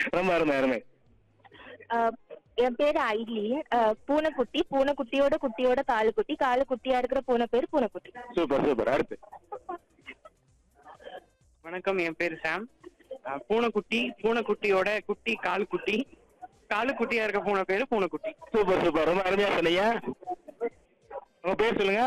ரொம்ப அருமை அருமை அஹ், என் பேரு ஐலி அஹ், பூனைக்குட்டி பூனைக்குட்டியோட குட்டியோட காலு குட்டி காலு குட்டியா இருக்கிற பூனை பேரு பூனைக்குட்டி சூப்பர் சூப்பர் அடுத்து வணக்கம் என் பேர் சாம் அஹ் பூனைக்குட்டி பூனைக்குட்டியோட குட்டி கால் குட்டி காலு குட்டியா இருக்க பூனை பேரு பூனைக்குட்டி சூப்பர் சூப்பர் ரொம்ப அருமையா சொன்னீங்க உங்க பேர் சொல்லுங்க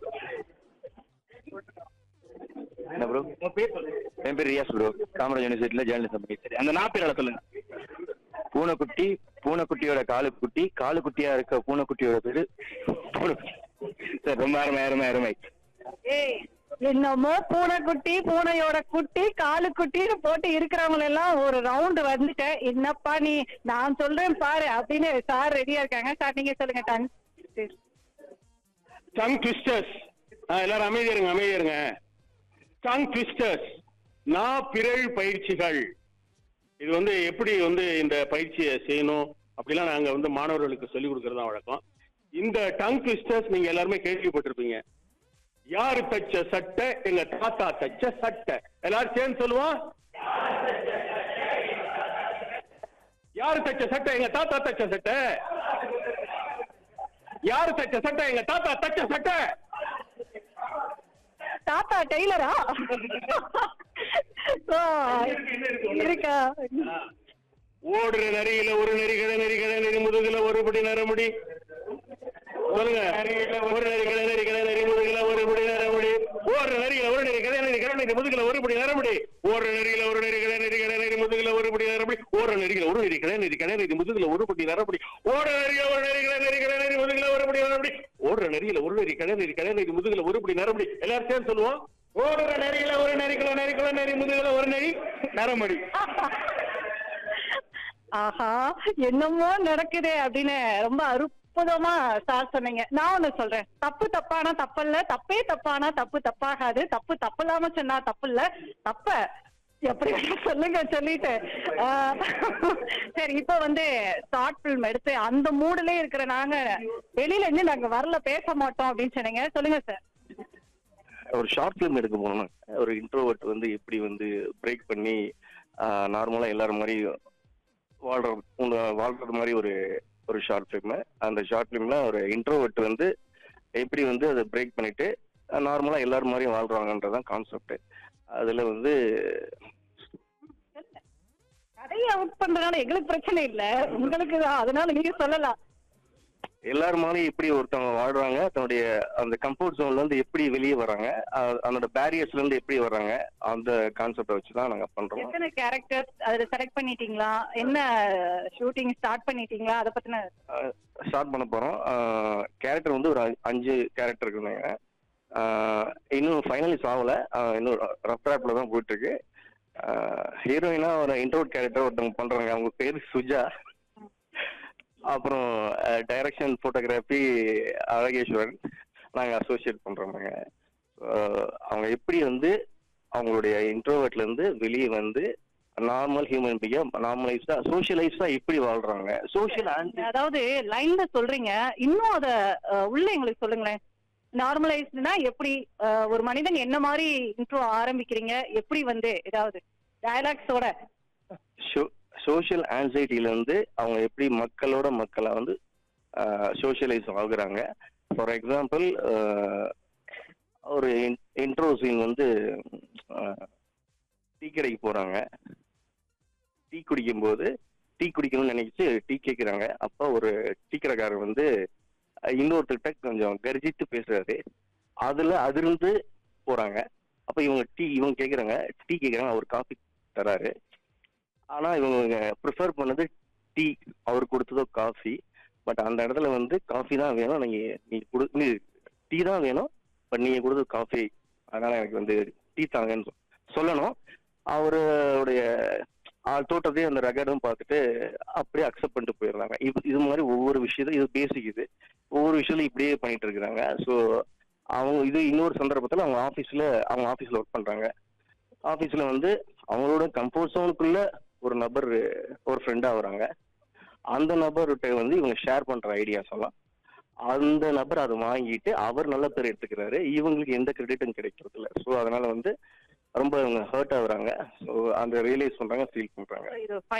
என்ன ப்ரோ உங்க பேர் சொல்லுங்க என் பேர் ரியாஸ் ப்ரோ காமராஜ் யூனிவர்சிட்டியில் ஜேர்னலிசம் சரி, அந்த நாப்பிரால சொல்லுங்க பூனைக்குட்டி பூனைக்குட்டியோட காலு குட்டி காலு குட்டியா இருக்க பூனைக்குட்டியோட பேரு பூனைக்குட்டி சரி ரொம்ப அருமை அருமை அருமை என்னமோ பூனைக்குட்டி பூனையோட குட்டி காலு குட்டின்னு போட்டு இருக்கிறவங்க எல்லாம் ஒரு ரவுண்ட் வந்துட்டேன் என்னப்பா நீ நான் சொல்றேன் பாரு அப்படின்னு சார் ரெடியா இருக்காங்க சார் நீங்க சொல்லுங்க டன் டங் ட்விஸ்டர்ஸ் எல்லாரும் அமைதியா இருங்க அமைதியா இருங்க டங் ட்விஸ்டர்ஸ் நா பிறழ் பயிற்சிகள் இது வந்து எப்படி வந்து இந்த பயிற்சியை செய்யணும் அப்படிலாம் நாங்க வந்து மாணவர்களுக்கு சொல்லிக் கொடுக்கறது தான் வழக்கம் இந்த டங் ட்விஸ்டர்ஸ் நீங்க எல்லாருமே கேள்விப்பட்டிருப்பீங்க யாரு தச்ச சட்டை எங்க தாத்தா தச்ச சட்டை எல்லாரும் சேர்ந்து சொல்லுவோம் யாரு தச்ச சட்டை எங்க தாத்தா தச்ச சட்டை யாரு தச்ச சட்டை எங்க தாத்தா தச்ச சட்டை தாத்தா டெய்லரா ஓ, இருக்கா ஓடுற நரியில ஒரு நரி கிட நரி கிட நரி முதுகுல ஒருபடி நரமுடி சொல்லுங்க ஒரு நரி கிட நரி கிட நரி முதுகுல ஒருபடி நரமுடி ஓடுற நரியில ஒரு நரி கிட நரி கிட நரி முதுகுல ஒருபடி நரமுடி ஓடுற நரியில ஒரு நரி கிட நரி கிட நரி முதுகுல ஒருபடி நரமுடி ஓடுற நரியில ஒரு நரி கிட நரி கிட நரி முதுகுல ஒருபடி நரமுடி ஓடுற நரியில ஒரு நரி கிட நரி கிட நரி முதுகுல ஒருபடி நரமுடி ஓடுற நரியில ஒரு நரி கிட நரி கிட நரி முதுகுல ஒருபடி நரமுடி எல்லாரும் சேர்ந்து சொல்லுவோம் ஓடுற நரியில ஒரு நரிக்குள்ள நரிக்குள்ள நரி முதுகுல ஒரு நரி நரமுடி ஆஹா என்னமோ நடக்குதே அப்படின்னு ரொம்ப அற்புதமா சார் சொன்னீங்க நான் ஒண்ணு சொல்றேன் தப்பு தப்பானா தப்பல்ல தப்பே தப்பானா தப்பு தப்பாகாது தப்பு தப்பில்லாம சொன்னா தப்பு இல்ல தப்ப எப்படி வேணா சொல்லுங்க சொல்லிட்டு ஆஹ், சரி இப்ப வந்து ஷார்ட் பிலிம் எடுத்து அந்த மூடுலயே இருக்கிற நாங்க வெளியில இருந்து நாங்க வரல பேச மாட்டோம் அப்படின்னு சொன்னீங்க சொல்லுங்க சார் ஒரு ஷார்ட் ஃபிலிம் எடுக்க போனோம்னா ஒரு இன்ட்ரோவர்ட் வந்து எப்படி வந்து பிரேக் பண்ணி நார்மலாக எல்லாரும் மாதிரி வாழ்ற உங்க வாழ்றது மாதிரி ஒரு ஒரு ஷார்ட் ஃபிலிம் அந்த ஷார்ட் ஃபிலிம்ல ஒரு இன்ட்ரோவர்ட் வந்து எப்படி வந்து அதை பிரேக் பண்ணிட்டு நார்மலாக எல்லாரும் மாதிரியும் வாழ்றாங்கன்றதான் கான்செப்ட் அதில் வந்து கதையை அவுட் பண்றதுனால எங்களுக்கு பிரச்சனை இல்ல உங்களுக்கு தான் அதனால நீங்க சொல்லலாம் எல்லாரும் மாதிரி எப்படி ஒருத்தவங்க வாழ்றாங்க தன்னுடைய அந்த கம்ஃபர்ட் ஜோன்ல இருந்து எப்படி வெளியே வராங்க அஹ் அதனோட பேரியர்ஸ்ல இருந்து எப்படி வர்றாங்க அந்த கான்செப்டை வச்சு தான் நாங்க பண்றோம் எத்தனை கேரக்டர் அதுல செலக்ட் பண்ணிட்டீங்களா என்ன ஷூட்டிங் ஸ்டார்ட் பண்ணிட்டீங்களா அத பத்தின ஸ்டார்ட் பண்ண போறோம் கேரக்டர் வந்து ஒரு அஞ்சு- அஞ்சு கேரக்டர் இருக்குங்க ஆஹ் இன்னும் ஃபைனலிஸ் ஆகல ஆஹ் இன்னும் ரஃப் ட்ராப்ல தான் போயிட்டு இருக்கு ஹீரோயினா ஒரு இன்ட்ரோட் கேரக்டர் ஒருத்தவங்க பண்றாங்க அவங்க பேரு சுஜா அப்புறம் டைரக்ஷன் போட்டோகிராஃபி அழகேஸ்வரன் நாங்க அசோசியேட் பண்றோம்ங்க ஆஹ் அவங்க எப்படி வந்து அவங்களுடைய இன்ட்ரோவர்ட்ல இருந்து வெளியே வந்து நார்மல் ஹியூமன் பீயா நார்மலைஸ்டா சோஷியலைஸ்டா எப்படி வாழ்றாங்க சோஷியல் அண்ட் அதாவது லைன்ல சொல்றீங்க இன்னும் அத அஹ், உள்ள எங்களுக்கு சொல்லுங்களேன் நார்மலைஸ்டுனா எப்படி அஹ், ஒரு மனிதன் என்ன மாதிரி இன்ட்ரோ ஆரம்பிக்கிறீங்க எப்படி வந்து ஏதாவது டயலாக்ஸோட சோஷியல் ஆன்சைட்டில இருந்து அவங்க எப்படி மக்களோட மக்களா வந்து சோஷியலைஸ் ஆகுறாங்க ஃபார் எக்ஸாம்பிள் ஒரு இன்ட்ரோ சீன் வந்து டீ கடைக்கு போறாங்க டீ குடிக்கும்போது டீ குடிக்கணும்னு நினைச்சு டீ கேட்குறாங்க அப்போ ஒரு டீ கடைக்காரர் வந்து அஹ், இன்னொருத்தர்கிட்ட கொஞ்சம் கர்ஜித்து பேசுறாரு அதுல அதிர்ந்து போறாங்க அப்ப இவங்க டீ இவங்க கேக்குறாங்க டீ கேக்குறாங்க அவர் காஃபி தராரு ஆனா இவங்க ப்ரிஃபர் பண்ணது டீ அவர் கொடுத்ததோ காஃபி பட் அந்த இடத்துல வந்து காஃபி தான் வேணும் நீங்க நீ கொடு நீ டீ தான் வேணும் பட் நீங்க கொடுத்தது காஃபி அதனால எனக்கு வந்து டீ தாங்கன்னு சொ- சொல்லணும் அவருடைய ஆஹ், தோட்டத்தையும் அந்த ரெக்கார்டும் பார்த்துட்டு அப்படியே அக்செப்ட் பண்ணிட்டு போயிடுறாங்க இது இது மாதிரி ஒவ்வொரு விஷயத்தையும் இது பேசிக் இது ஒவ்வொரு விஷயத்தையும் இப்படியே பண்ணிட்டு இருக்கிறாங்க ஸோ அவங்க இது இன்னொரு சந்தர்ப்பத்தில் அவங்க ஆஃபீஸில் அவங்க ஆஃபீஸில் ஒர்க் பண்ணுறாங்க ஆஃபீஸில் வந்து அவங்களோட கம்ஃபர்ட் ஜோனுக்குள்ள ஒரு நபர் ஒரு ஃப்ரெண்டாக வராங்க அந்த நபர்கிட்ட வந்து இவங்க ஷேர் பண்ணுற ஐடியாஸ் எல்லாம் அந்த நபர் அதை வாங்கிட்டு அவர் நல்ல பேர் எடுத்துக்கிறாரு இவங்களுக்கு எந்த கிரெடிட்டும் கிடைக்கிறது இல்லை ஸோ அதனால வந்து ரொம்ப இவங்க ஹர்ட் ஆகுறாங்க ஸோ அந்த ரியலைஸ் பண்றாங்க ஃபீல் பண்றாங்க இது